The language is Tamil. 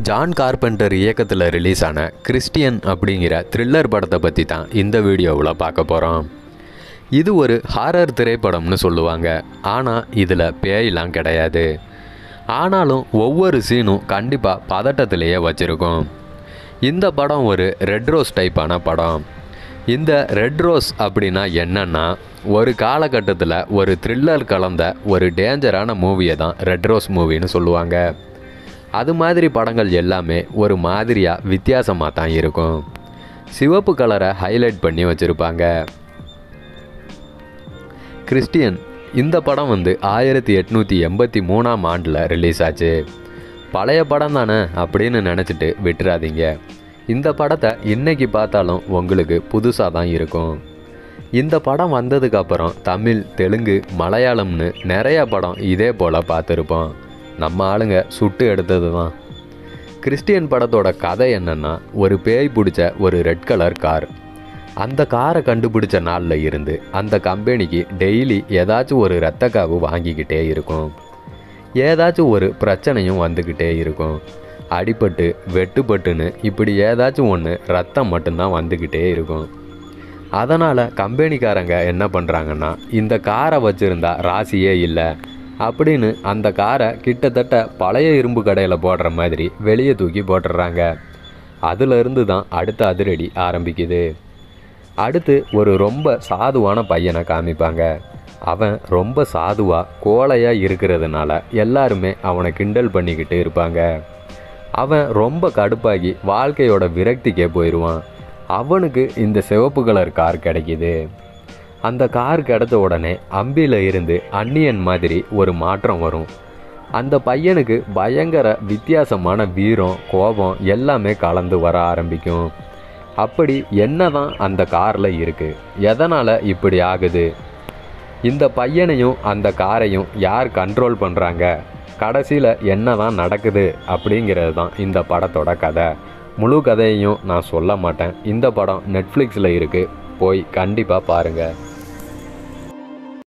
ஜான் கார்பெண்டர் இயக்கத்தில் ரிலீஸ் ஆன கிறிஸ்டியன் அப்படிங்கிற த்ரில்லர் படத்தை பற்றி தான் இந்த வீடியோவில் பார்க்க போகிறோம் இது ஒரு ஹாரர் திரைப்படம்னு சொல்லுவாங்க ஆனால் இதில் பேயெல்லாம் கிடையாது ஆனாலும் ஒவ்வொரு சீனும் கண்டிப்பாக பதட்டத்திலேயே வச்சுருக்கும் இந்த படம் ஒரு ரெட் ரோஸ் டைப்பான படம் இந்த ரெட் ரோஸ் அப்படின்னா என்னன்னா ஒரு காலகட்டத்தில் ஒரு த்ரில்லர் கலந்த ஒரு டேஞ்சரான மூவியை தான் ரெட் ரோஸ் மூவின்னு சொல்லுவாங்க அது மாதிரி படங்கள் எல்லாமே ஒரு மாதிரியாக வித்தியாசமாக தான் இருக்கும் சிவப்பு கலரை ஹைலைட் பண்ணி வச்சுருப்பாங்க கிறிஸ்டியன் இந்த படம் வந்து ஆயிரத்தி எட்நூற்றி எண்பத்தி மூணாம் ஆண்டில் ரிலீஸ் ஆச்சு பழைய படம் தானே அப்படின்னு நினச்சிட்டு விட்டுறாதீங்க இந்த படத்தை இன்னைக்கு பார்த்தாலும் உங்களுக்கு புதுசாக தான் இருக்கும் இந்த படம் வந்ததுக்கப்புறம் தமிழ் தெலுங்கு மலையாளம்னு நிறைய படம் இதே போல் பார்த்துருப்போம் நம்ம ஆளுங்க சுட்டு எடுத்தது தான் கிறிஸ்டியன் படத்தோட கதை என்னன்னா ஒரு பேய் பிடிச்ச ஒரு ரெட் கலர் கார் அந்த காரை கண்டுபிடிச்ச நாளில் இருந்து அந்த கம்பெனிக்கு டெய்லி ஏதாச்சும் ஒரு இரத்த காவு வாங்கிக்கிட்டே இருக்கும் ஏதாச்சும் ஒரு பிரச்சனையும் வந்துக்கிட்டே இருக்கும் அடிபட்டு வெட்டுப்பட்டுன்னு இப்படி ஏதாச்சும் ஒன்று ரத்தம் மட்டும்தான் வந்துக்கிட்டே இருக்கும் அதனால் கம்பெனிக்காரங்க என்ன பண்ணுறாங்கன்னா இந்த காரை வச்சுருந்தா ராசியே இல்லை அப்படின்னு அந்த காரை கிட்டத்தட்ட பழைய இரும்பு கடையில் போடுற மாதிரி வெளியே தூக்கி போட்டுடுறாங்க அதிலிருந்து தான் அடுத்த அதிரடி ஆரம்பிக்குது அடுத்து ஒரு ரொம்ப சாதுவான பையனை காமிப்பாங்க அவன் ரொம்ப சாதுவாக கோழையாக இருக்கிறதுனால எல்லாருமே அவனை கிண்டல் பண்ணிக்கிட்டு இருப்பாங்க அவன் ரொம்ப கடுப்பாகி வாழ்க்கையோட விரக்திக்கே போயிடுவான் அவனுக்கு இந்த சிவப்பு கலர் கார் கிடைக்கிது அந்த கார் கிடைச்ச உடனே அம்பியில் இருந்து அந்நியன் மாதிரி ஒரு மாற்றம் வரும் அந்த பையனுக்கு பயங்கர வித்தியாசமான வீரம் கோபம் எல்லாமே கலந்து வர ஆரம்பிக்கும் அப்படி என்னதான் அந்த காரில் இருக்குது எதனால் இப்படி ஆகுது இந்த பையனையும் அந்த காரையும் யார் கண்ட்ரோல் பண்ணுறாங்க கடைசியில் என்ன தான் நடக்குது அப்படிங்கிறது தான் இந்த படத்தோட கதை முழு கதையையும் நான் சொல்ல மாட்டேன் இந்த படம் நெட்ஃப்ளிக்ஸில் இருக்குது போய் கண்டிப்பாக பாருங்கள்